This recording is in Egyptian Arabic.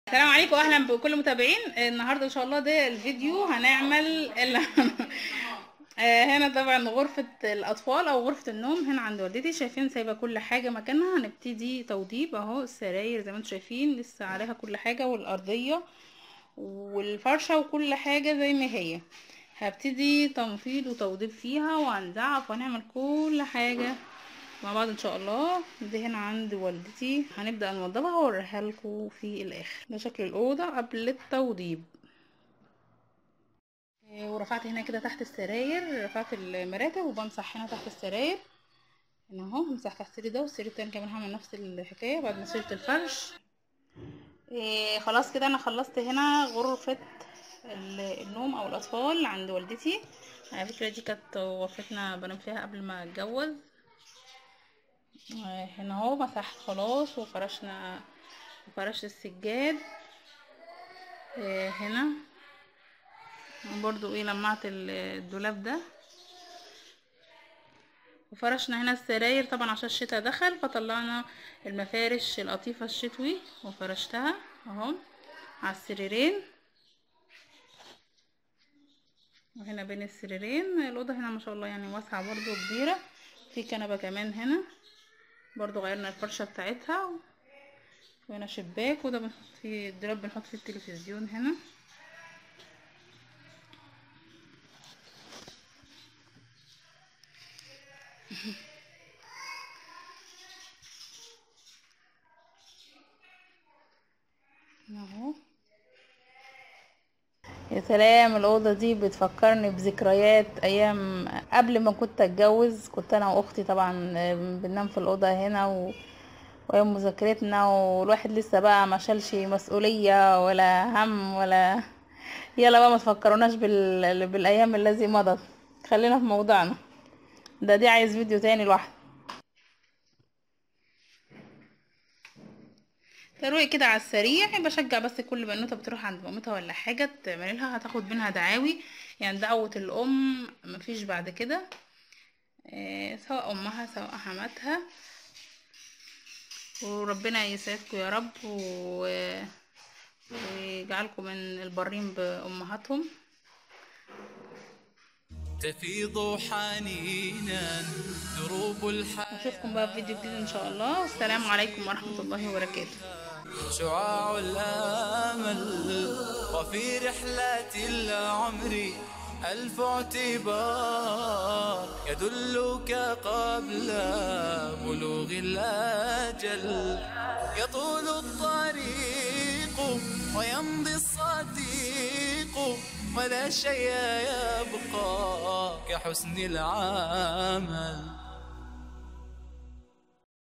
السلام عليكم واهلا بكل المتابعين النهارده ان شاء الله ده الفيديو هنعمل ال... آه، هنا طبعا غرفة الأطفال أو غرفة النوم هنا عند والدتي شايفين سايبة كل حاجة مكانها هنبتدي توضيب أهو السراير زي ما انتم شايفين لسه عليها كل حاجة والأرضية والفرشة وكل حاجة زي ما هي هبتدي تنفيض وتوضيب فيها وهنزعف وهنعمل كل حاجة مع بعض ان شاء الله دي هنا عند والدتي هنبدأ نوضبها واوريها لكم في الآخر ده شكل الأوضة قبل التوضيب ورفعت هنا كده تحت السراير رفعت المراتب وبمسح هنا تحت السراير هنا اهو همسح تحت السرير ده والسرير التاني كمان هعمل نفس الحكايه بعد ما شلت الفرش إيه خلاص كده انا خلصت هنا غرفه النوم او الاطفال عند والدتي على فكره دي كانت غرفتنا بنام فيها قبل ما اتجوز هنا اهو مسحت خلاص وفرشنا وفرشت السجاد إيه هنا برضو ايه لمعت الدولاب ده وفرشنا هنا السراير طبعا عشان الشتاء دخل فطلعنا المفارش القطيفة الشتوي وفرشتها اهو على السريرين وهنا بين السريرين الأوضة هنا ما شاء الله يعني واسعة برضو كبيرة في كنبة كمان هنا برضو غيرنا الفرشة بتاعتها وهنا شباك وده بنحط فيه الدولاب بنحط فيه التلفزيون هنا اهو يا سلام الاوضه دي بتفكرني بذكريات ايام قبل ما كنت اتجوز كنت انا واختي طبعا بننام في الاوضه هنا و... وايام مذاكرتنا والواحد لسه بقى ما شالش مسؤوليه ولا هم ولا يلا بقى ما تفكروناش بال... بالايام الذي مضت خلينا في موضوعنا ده دي عايز فيديو تاني لوحده ترويق كده على السريع بشجع بس كل بنوته بتروح عند مامتها ولا حاجه تعمل لها هتاخد منها دعاوي يعني دعوه الام مفيش بعد كده إيه سواء امها سواء حماتها وربنا يسعدكم يا رب و... ويجعلكم من البرين بامهاتهم تفيض حنينا دروب الحياة اشوفكم بقى في فيديو جديد ان شاء الله والسلام عليكم ورحمه الله وبركاته شعاع الامل وفي رحلة العمر ألف اعتبار يدلك قبل بلوغ الأجل يطول الطريق ويمضي الصديق ولا شيء يبقى كحسن العمل